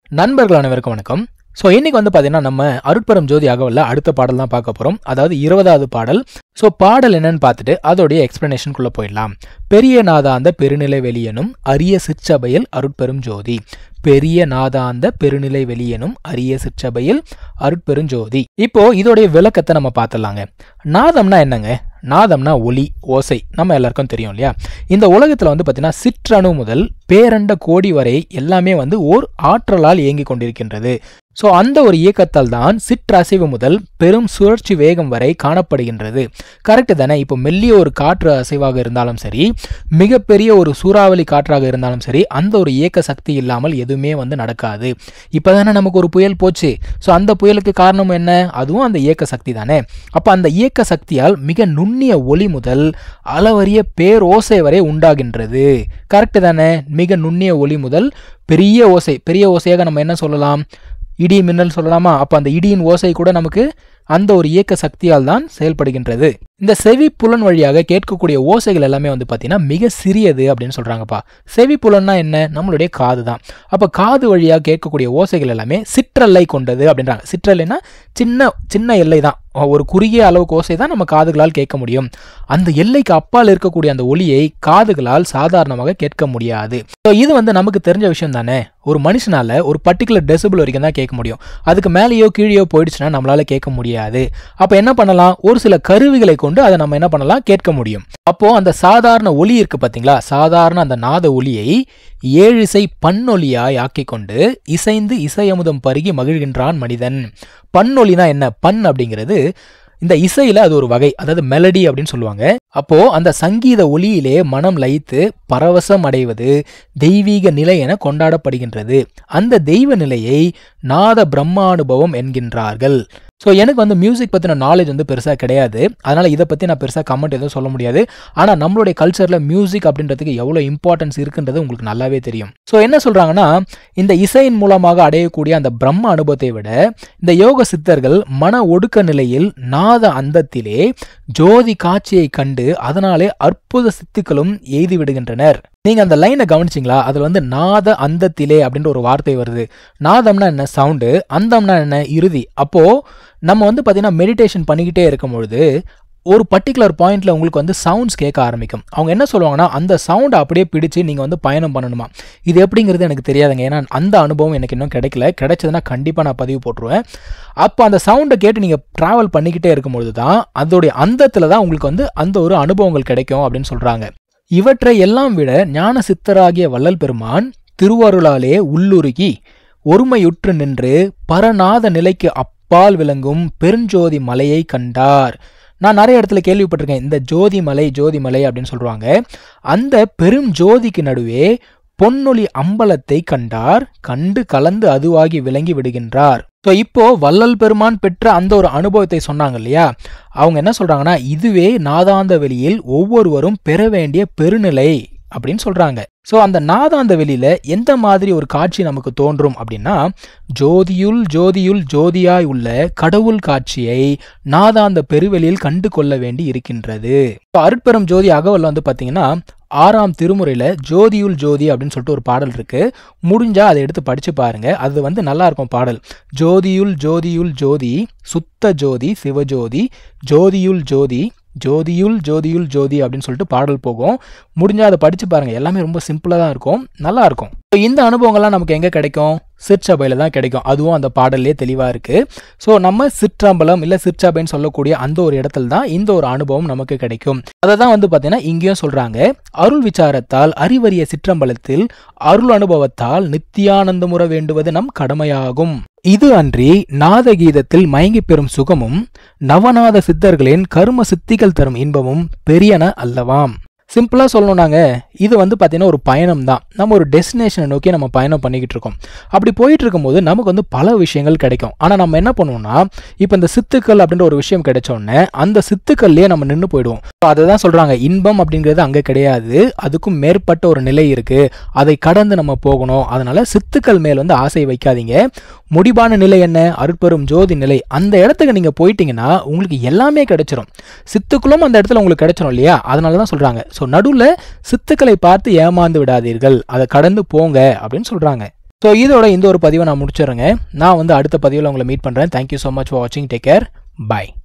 நண்பர்கள் அனைவருக்கும் வணக்கம் ஸோ இன்னைக்கு வந்து பார்த்தீங்கன்னா நம்ம அருட்பெரும் ஜோதி அகவல்ல அடுத்த பாடல் தான் பார்க்க போகிறோம் அதாவது இருபதாவது பாடல் ஸோ பாடல் என்னன்னு பார்த்துட்டு அதோடைய எக்ஸ்பிளனேஷனுக்குள்ளே போயிடலாம் பெரிய நாதாந்த பெருநிலை வெளியனும் அரிய சிற்சபையில் அருட்பெரும் ஜோதி பெரிய நாதாந்த பெருநிலை வெளியனும் அரிய சிற்சபையில் அருட்பெருஞ்சோதி இப்போ இதோடைய விளக்கத்தை நம்ம பார்த்துடலாங்க நாதம்னா என்னங்க நாதம்னா ஒலி ஓசை நம்ம எல்லாருக்கும் தெரியும் இல்லையா இந்த உலகத்தில் வந்து பார்த்தீங்கன்னா சிற்றணு முதல் பேரண்ட கோடி வரை எல்லாமே வந்து ஓர் ஆற்றலால் இயங்கிக் கொண்டிருக்கின்றது ஸோ அந்த ஒரு இயக்கத்தால் தான் சிற்றசைவு முதல் பெரும் சுழற்சி வேகம் வரை காணப்படுகின்றது கரெக்டு தானே இப்போ மெல்லிய ஒரு காற்று அசைவாக இருந்தாலும் சரி மிகப்பெரிய ஒரு சூறாவளி காற்றாக இருந்தாலும் சரி அந்த ஒரு இயக்க சக்தி இல்லாமல் எதுவுமே வந்து நடக்காது இப்போ தானே நமக்கு ஒரு புயல் போச்சு ஸோ அந்த புயலுக்கு காரணம் என்ன அதுவும் அந்த இயக்க சக்தி தானே அப்போ அந்த இயக்க சக்தியால் மிக நுண்ணிய ஒளி முதல் அளவரிய பேரோசை வரை உண்டாகின்றது கரெக்டு தானே மிக நுண்ணிய ஒளி முதல் பெரிய ஓசை பெரிய ஓசையாக நம்ம என்ன சொல்லலாம் இடி மின்னல் சொல்லலாமா அப்போ அந்த இடியின் ஓசை கூட நமக்கு அந்த ஒரு இயக்க சக்தியால் தான் செயல்படுகின்றது இந்த செவி புலன் வழியாக கேட்கக்கூடிய ஓசைகள் எல்லாமே வந்து பார்த்தீங்கன்னா மிக சிறியது அப்படின்னு சொல்கிறாங்கப்பா செவி புலன்னா என்ன நம்மளுடைய காது தான் அப்போ காது வழியாக கேட்கக்கூடிய ஓசைகள் எல்லாமே சிற்றல்லை கொண்டது அப்படின்றாங்க சிற்றல்லைன்னா சின்ன சின்ன எல்லை தான் ஒரு குறுகிய அளவுக்கு ஓசை தான் நம்ம காதுகளால் கேட்க முடியும் அந்த எல்லைக்கு அப்பால் இருக்கக்கூடிய அந்த ஒளியை காதுகளால் சாதாரணமாக கேட்க முடியாது ஸோ இது வந்து நமக்கு தெரிஞ்ச விஷயம் தானே ஒரு மனுஷனால ஒரு பர்டிகுலர் டெசிபிள் வரைக்கும் தான் கேட்க முடியும் அதுக்கு மேலேயோ கீழேயோ போயிடுச்சுன்னா நம்மளால கேட்க முடியாது அப்போ என்ன பண்ணலாம் ஒரு சில கருவிகளை கொண்டு அதை நம்ம என்ன பண்ணலாம் கேட்க முடியும் அப்போ அந்த சாதாரண ஒலி இருக்கு பார்த்தீங்களா சாதாரண அந்த நாத ஒலியை ஏழிசை பன்னொலியாய் ஆக்கி கொண்டு இசைந்து இசையமுதம் பருகி மகிழ்கின்றான் மனிதன் பன்னொலினா என்ன பண் அப்படிங்கிறது இந்த இசையில அது ஒரு வகை அதாவது மெலடி அப்படின்னு சொல்லுவாங்க அப்போ அந்த சங்கீத ஒலியிலே மனம் லயித்து பரவசம் அடைவது தெய்வீக நிலை என கொண்டாடப்படுகின்றது அந்த தெய்வ நிலையை நாத பிரம்மானுபவம் என்கின்றார்கள் ஸோ எனக்கு வந்து மியூசிக் பற்றின நாலேஜ் வந்து பெருசாக கிடையாது அதனால் இதை பற்றி நான் பெருசாக கமெண்ட் எதுவும் சொல்ல முடியாது ஆனால் நம்மளுடைய கல்ச்சரில் மியூசிக் அப்படின்றதுக்கு எவ்வளோ இம்பார்ட்டன்ஸ் இருக்குன்றது உங்களுக்கு நல்லாவே தெரியும் ஸோ என்ன சொல்கிறாங்கன்னா இந்த இசையின் மூலமாக அடையக்கூடிய அந்த பிரம்ம அனுபவத்தை விட இந்த யோக சித்தர்கள் மன ஒடுக்க நிலையில் நாத அந்தத்திலே ஜோதி காட்சியை கண்டு அதனாலே அற்புத சித்துக்களும் எய்தி விடுகின்றனர் நீங்க அந்த லைனை கவனிச்சிங்களா அதுல வந்து நாத அந்தத்திலே அப்படின்ற ஒரு வார்த்தை வருது நாதம்னா என்ன சவுண்டு அந்தம்னா என்ன இறுதி அப்போ நம்ம வந்து பார்த்தீங்கன்னா மெடிடேஷன் பண்ணிக்கிட்டே இருக்கும் பொழுது ஒரு பர்டிகுலர் பாயிண்ட்ல உங்களுக்கு வந்து சவுண்ட்ஸ் கேட்க ஆரம்பிக்கும் அவங்க என்ன சொல்லுவாங்கன்னா அந்த சவுண்டை அப்படியே பிடிச்சு நீங்கள் வந்து பயணம் பண்ணணுமா இது எப்படிங்கிறது எனக்கு தெரியாதுங்க ஏன்னா அந்த அனுபவம் எனக்கு இன்னும் கிடைக்கல கிடைச்சதுன்னா கண்டிப்பாக நான் பதிவு போட்டுருவேன் அப்போ அந்த சவுண்டை கேட்டு நீங்கள் ட்ராவல் பண்ணிக்கிட்டே இருக்கும்பொழுது தான் அதோடைய அந்தத்தில் தான் உங்களுக்கு வந்து அந்த ஒரு அனுபவங்கள் கிடைக்கும் அப்படின்னு சொல்கிறாங்க இவற்றை எல்லாம் விட ஞான சித்தராகிய வள்ளல் பெருமான் திருவருளாலே உள்ளுருகி ஒருமையுற்று நின்று பரநாத நிலைக்கு அப்பால் விளங்கும் பெருஞ்சோதி மலையை கண்டார் நான் நிறைய இடத்துல கேள்விப்பட்டிருக்கேன் இந்த ஜோதி மலை ஜோதி மலை அப்படின்னு சொல்றாங்க அந்த பெரும் ஜோதிக்கு நடுவே பொன்னொளி அம்பலத்தை கண்டார் கண்டு கலந்து அதுவாகி விளங்கி விடுகின்றார் ஸோ இப்போ வள்ளல் பெருமான் பெற்ற அந்த ஒரு அனுபவத்தை சொன்னாங்க இல்லையா அவங்க என்ன சொல்றாங்கன்னா இதுவே நாதாந்த வெளியில் ஒவ்வொருவரும் பெற வேண்டிய பெருநிலை அப்படின்னு சொல்றாங்க ஸோ அந்த நாதாந்த வெளியில எந்த மாதிரி ஒரு காட்சி நமக்கு தோன்றும் அப்படின்னா ஜோதியுள் ஜோதியுள் ஜோதியாய் உள்ள கடவுள் காட்சியை நாதாந்த பெருவெளியில் கண்டு கொள்ள வேண்டி இருக்கின்றது அருட்பெரும் ஜோதி அகவல் வந்து பார்த்தீங்கன்னா ஆறாம் திருமுறையில் ஜோதியுள் ஜோதி அப்படின்னு சொல்லிட்டு ஒரு பாடல் இருக்கு முடிஞ்சா அதை எடுத்து படிச்சு பாருங்க அது வந்து நல்லா இருக்கும் பாடல் ஜோதியுள் ஜோதியுள் ஜோதி சுத்த ஜோதி சிவஜோதி ஜோதியுள் ஜோதி ஜோதியுள் ஜோதியுள் ஜோதி அப்படின்னு சொல்லிட்டு பாடல் போகும் முடிஞ்சா அதை படிச்சு பாருங்க எல்லாமே ரொம்ப சிம்பிளாக தான் இருக்கும் நல்லா இருக்கும் இந்த அனுபவங்கள்லாம் நமக்கு எங்கே கிடைக்கும் சிற்சபையில் தான் கிடைக்கும் அதுவும் அந்த பாடல்லே தெளிவாக இருக்கு ஸோ நம்ம சிற்றம்பலம் இல்லை சிற்சபைன்னு சொல்லக்கூடிய அந்த ஒரு இடத்துல தான் இந்த ஒரு அனுபவம் நமக்கு கிடைக்கும் அதை தான் வந்து பார்த்தீங்கன்னா இங்கேயும் சொல்றாங்க அருள் விசாரத்தால் அறிவறிய சிற்றம்பலத்தில் அருள் அனுபவத்தால் நித்தியானந்தமுற வேண்டுவது நம் கடமையாகும் இது அன்றி நாதகீதத்தில் மயங்கி பெறும் சுகமும் நவநாத சித்தர்களின் கரும சித்திகள் தரும் இன்பமும் பெரியன அல்லவாம் சிம்பிளாக சொல்லணும்னாங்க இது வந்து பார்த்தீங்கன்னா ஒரு பயணம் தான் நம்ம ஒரு டெஸ்டினேஷனை நோக்கி நம்ம பயணம் பண்ணிக்கிட்டு இருக்கோம் அப்படி போயிட்டு இருக்கும்போது நமக்கு வந்து பல விஷயங்கள் கிடைக்கும் ஆனால் நம்ம என்ன பண்ணுவோம்னா இப்போ இந்த சித்துக்கள் அப்படின்ற ஒரு விஷயம் கிடைச்ச உடனே அந்த சித்துக்கள்லேயே நம்ம நின்று போயிடுவோம் அதை தான் சொல்கிறாங்க இன்பம் அப்படிங்கிறது அங்கே கிடையாது அதுக்கும் மேற்பட்ட ஒரு நிலை இருக்குது அதை கடந்து நம்ம போகணும் அதனால சித்துக்கள் மேல் வந்து ஆசை வைக்காதீங்க முடிவான நிலை என்ன அருட்பெரும் ஜோதி நிலை அந்த இடத்துக்கு நீங்கள் போயிட்டீங்கன்னா உங்களுக்கு எல்லாமே கிடைச்சிரும் சித்துக்களும் அந்த இடத்துல உங்களுக்கு கிடைச்சிரும் இல்லையா அதனால தான் சொல்கிறாங்க ஸோ நடுவில் சித்துக்களை பார்த்து ஏமாந்து விடாதீர்கள் அதை கடந்து போங்க அப்படின்னு சொல்கிறாங்க ஸோ இதோட இந்த ஒரு பதிவை நான் முடிச்சிடுறேங்க நான் வந்து அடுத்த பதிவில் உங்களை மீட் பண்ணுறேன் தேங்க்யூ ஸோ மச் ஃபார் வாட்சிங் டேக் கேர் பாய்